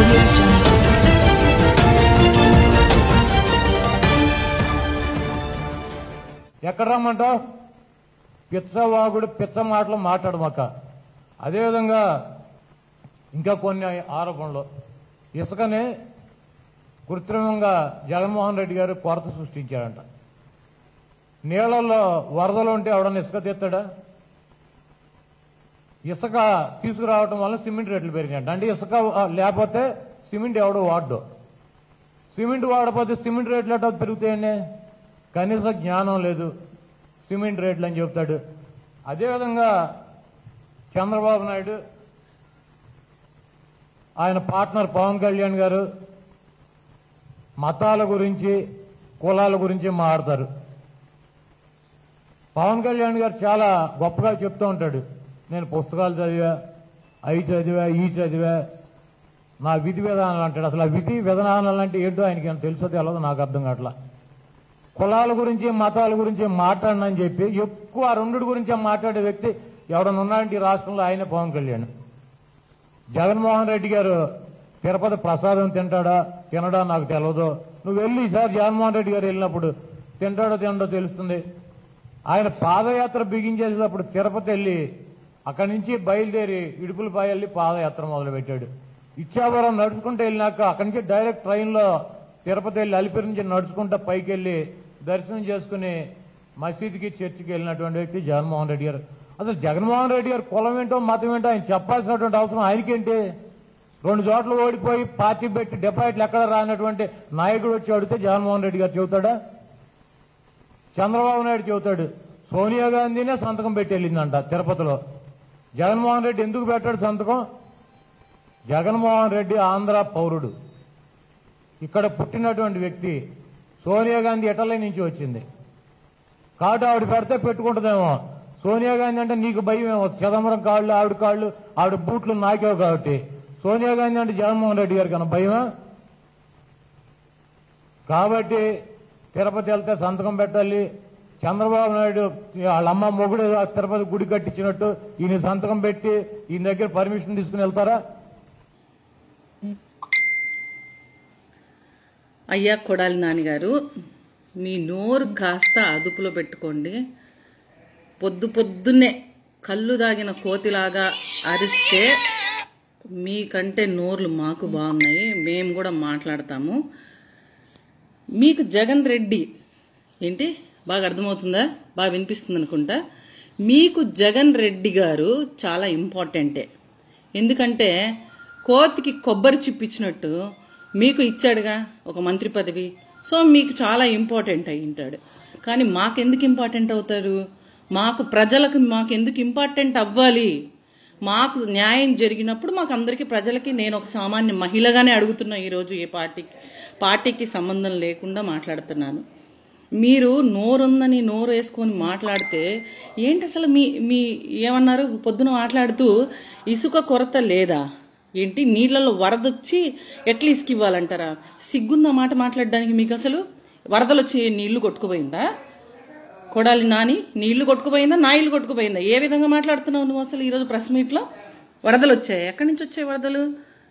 audio jungle. ఎక్కడ రమ్మంటావు పిచ్చవాగుడు పిచ్చ మాటలు మాట్లాడమాక అదేవిధంగా ఇంకా కొన్ని ఆరోపణలు ఇసుకని కృత్రిమంగా జగన్మోహన్ రెడ్డి గారు కొరత సృష్టించాడంట నీళ్లలో వరదలు ఉంటే ఎవడన్నా ఇసుక తీస్తాడా ఇసుక తీసుకురావటం వల్ల సిమెంట్ రేట్లు పెరిగాయంట అంటే ఇసుక ఆ, లేకపోతే సిమెంట్ ఎవడు వాడ్డు సిమెంట్ వాడకపోతే సిమెంట్ రేట్లు ఎట్లా పెరుగుతాయండి కనీస జ్ఞానం లేదు సిమెంట్ రేట్లు అని చెప్తాడు అదేవిధంగా చంద్రబాబు నాయుడు ఆయన పార్ట్నర్ పవన్ కళ్యాణ్ గారు మతాల గురించి కులాల గురించి మాట్లాడతారు పవన్ కళ్యాణ్ గారు చాలా గొప్పగా చెప్తూ ఉంటాడు నేను పుస్తకాలు చదివా అవి చదివా ఈ చదివా నా విధి విధానాలు అంటాడు అసలు ఆ విధి విధానాలు అంటే ఏంటో ఆయనకి ఏమైనా తెలుసో తెలియదు నాకు అర్థం కావట్లా కులాల గురించి మతాల గురించి మాట్లాడనని చెప్పి ఎక్కువ ఆ రెండుటి గురించి మాట్లాడే వ్యక్తి ఎవడన్నా ఉన్నాడంటే ఈ రాష్ట్రంలో ఆయన పవన్ కళ్యాణ్ జగన్మోహన్ రెడ్డి గారు తిరుపతి ప్రసాదం తింటాడా తినడా నాకు తెలియదు నువ్వు వెళ్ళి ఈసారి జగన్మోహన్ రెడ్డి గారు వెళ్ళినప్పుడు తింటాడో తినడో తెలుస్తుంది ఆయన పాదయాత్ర బిగించేసేటప్పుడు తిరుపతి వెళ్ళి అక్కడి నుంచి బయలుదేరి ఇడుపులపై వెళ్ళి పాదయాత్ర మొదలు పెట్టాడు ఇచ్చాపురం నడుచుకుంటూ వెళ్ళినాక అక్కడి నుంచి డైరెక్ట్ ట్రైన్లో తిరుపతి వెళ్ళి అలిపిరి నుంచి నడుచుకుంటూ పైకి వెళ్ళి దర్శనం చేసుకుని మసీదుకి చర్చికి వెళ్ళినటువంటి వ్యక్తి జగన్మోహన్ రెడ్డి గారు అసలు జగన్మోహన్ రెడ్డి గారు కులం ఏంటో మతం ఏంటో ఆయన చెప్పాల్సినటువంటి అవసరం ఆయనకేంటి రెండు చోట్ల ఓడిపోయి పార్టీ పెట్టి డిపాజిట్లు ఎక్కడ రానటువంటి నాయకుడు వచ్చి అడిగితే జగన్మోహన్ రెడ్డి గారు చెబుతాడా చంద్రబాబు నాయుడు చెబుతాడు సోనియా గాంధీనే సంతకం పెట్టి వెళ్ళిందంట తిరుపతిలో జగన్మోహన్ రెడ్డి ఎందుకు పెట్టాడు సంతకం జగన్మోహన్ రెడ్డి ఆంధ్ర పౌరుడు ఇక్కడ పుట్టినటువంటి వ్యక్తి సోనియా గాంధీ ఇటలీ నుంచి వచ్చింది కాబట్టి ఆవిడ పెడితే పెట్టుకుంటుందేమో సోనియా గాంధీ అంటే నీకు భయం ఏమో చిదంబరం కాళ్ళు ఆవిడ కాళ్ళు ఆవిడ బూట్లు నాకేవు కాబట్టి సోనియా గాంధీ అంటే జగన్మోహన్ రెడ్డి గారికి అన్న భయమా కాబట్టి తిరుపతి వెళ్తే సంతకం పెట్టాలి చంద్రబాబు నాయుడు వాళ్ళ అమ్మ మొగుడు ఆ తిరుపతి గుడి కట్టించినట్టు ఈయన సంతకం పెట్టి ఈయన దగ్గర పర్మిషన్ తీసుకుని వెళ్తారా అయ్యా కొడాలి నాన్నగారు మీ నోరు కాస్త అదుపులో పెట్టుకోండి పొద్దు పొద్దున్నే కళ్ళు దాగిన కోతిలాగా అరిస్తే మీకంటే నోర్లు మాకు బాగున్నాయి మేము కూడా మాట్లాడతాము మీకు జగన్ రెడ్డి ఏంటి బాగా అర్థమవుతుందా బాగా వినిపిస్తుంది అనుకుంటా మీకు జగన్ రెడ్డి గారు చాలా ఇంపార్టెంటే ఎందుకంటే కోతికి కొబ్బరి చిప్పిచ్చినట్టు మీకు ఇచ్చాడుగా ఒక మంత్రి పదవి సో మీకు చాలా ఇంపార్టెంట్ అయి ఉంటాడు కానీ మాకెందుకు ఇంపార్టెంట్ అవుతారు మాకు ప్రజలకు మాకు ఎందుకు ఇంపార్టెంట్ అవ్వాలి మాకు న్యాయం జరిగినప్పుడు మాకు అందరికీ ప్రజలకి నేను ఒక సామాన్య మహిళగానే అడుగుతున్నా ఈరోజు ఏ పార్టీకి పార్టీకి సంబంధం లేకుండా మాట్లాడుతున్నాను మీరు నోరుందని నోరు వేసుకొని మాట్లాడితే ఏంటి అసలు మీ మీ ఏమన్నారు పొద్దున మాట్లాడుతూ ఇసుక కొరత లేదా ఏంటి నీళ్ళలో వరదొచ్చి ఎట్లా ఇసుక ఇవ్వాలంటారా సిగ్గుందా మాట మాట్లాడడానికి మీకు అసలు వరదలు వచ్చి నీళ్లు కొట్టుకుపోయిందా కొడాలి నాని నీ ఇల్లు కొట్టుకుపోయిందా నా ఇల్లు కొట్టుకుపోయిందా ఏ విధంగా మాట్లాడుతున్నావు నువ్వు అసలు ఈరోజు ప్రెస్ మీట్లో వరదలు వచ్చాయి ఎక్కడి నుంచి వచ్చాయి వరదలు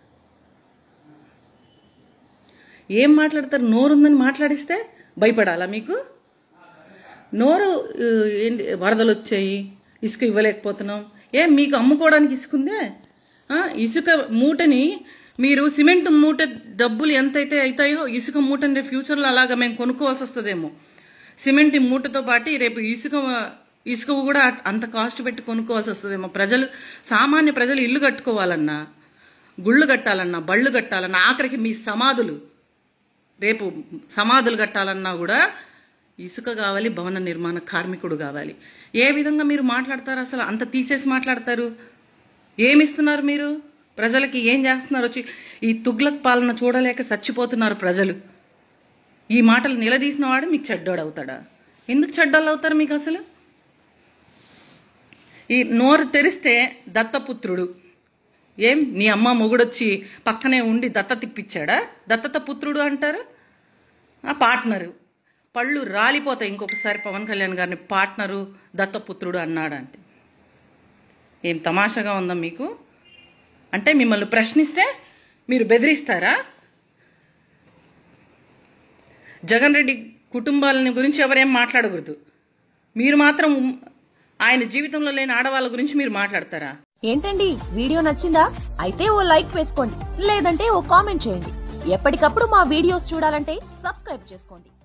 ఏం మాట్లాడతారు నోరుందని మాట్లాడిస్తే భయపడాలా మీకు నోరు ఆ, ఏంటి వరదలు వచ్చాయి ఇసుక ఇవ్వలేకపోతున్నాం ఏం మీకు అమ్ముకోవడానికి ఇసుకుందే ఆ, ఇసుక మూటని మీరు సిమెంట్ మూట డబ్బులు ఎంతైతే అవుతాయో ఇసుక మూటని రేపు ఫ్యూచర్లో అలాగా మేము కొనుక్కోవాల్సి వస్తుందేమో సిమెంట్ మూటతో పాటు రేపు ఇసుక ఇసుక కూడా అంత కాస్ట్ పెట్టి కొనుక్కోవాల్సి వస్తుందేమో ప్రజలు సామాన్య ప్రజలు ఇల్లు కట్టుకోవాలన్నా గుళ్ళు కట్టాలన్నా బళ్ళు కట్టాలన్నా ఆఖరికి మీ సమాధులు రేపు సమాధులు కట్టాలన్నా కూడా ఇసుక కావాలి భవన నిర్మాణ కార్మికుడు కావాలి ఏ విధంగా మీరు మాట్లాడతారు అసలు అంత తీసేసి మాట్లాడతారు ఏమిస్తున్నారు మీరు ప్రజలకి ఏం చేస్తున్నారు వచ్చి ఈ తుగ్లక్ పాలన చూడలేక చచ్చిపోతున్నారు ప్రజలు ఈ మాటలు నిలదీసిన వాడు మీకు చెడ్డోడు అవుతాడా ఎందుకు చెడ్డోళ్ళు అవుతారు మీకు అసలు ఈ నోరు తెరిస్తే దత్తపుత్రుడు ఏం నీ అమ్మ మొగుడొచ్చి పక్కనే ఉండి దత్త తిప్పించాడా దత్తత పుత్రుడు అంటారు ఆ పార్ట్నరు పళ్ళు రాలిపోతాయి ఇంకొకసారి పవన్ కళ్యాణ్ గారిని పార్ట్నరు దత్తపుత్రుడు అన్నాడంటే ఏం తమాషాగా ఉందా మీకు అంటే మిమ్మల్ని ప్రశ్నిస్తే మీరు బెదిరిస్తారా జగన్ రెడ్డి కుటుంబాలని గురించి ఎవరేం మాట్లాడకూడదు మీరు మాత్రం ఆయన జీవితంలో లేని ఆడవాళ్ళ గురించి మీరు మాట్లాడతారా ఏంటండి వీడియో నచ్చిందా అయితే ఓ లైక్ వేసుకోండి లేదంటే ఓ కామెంట్ చేయండి ఎప్పటికప్పుడు మా వీడియోస్ చూడాలంటే సబ్స్క్రైబ్ చేసుకోండి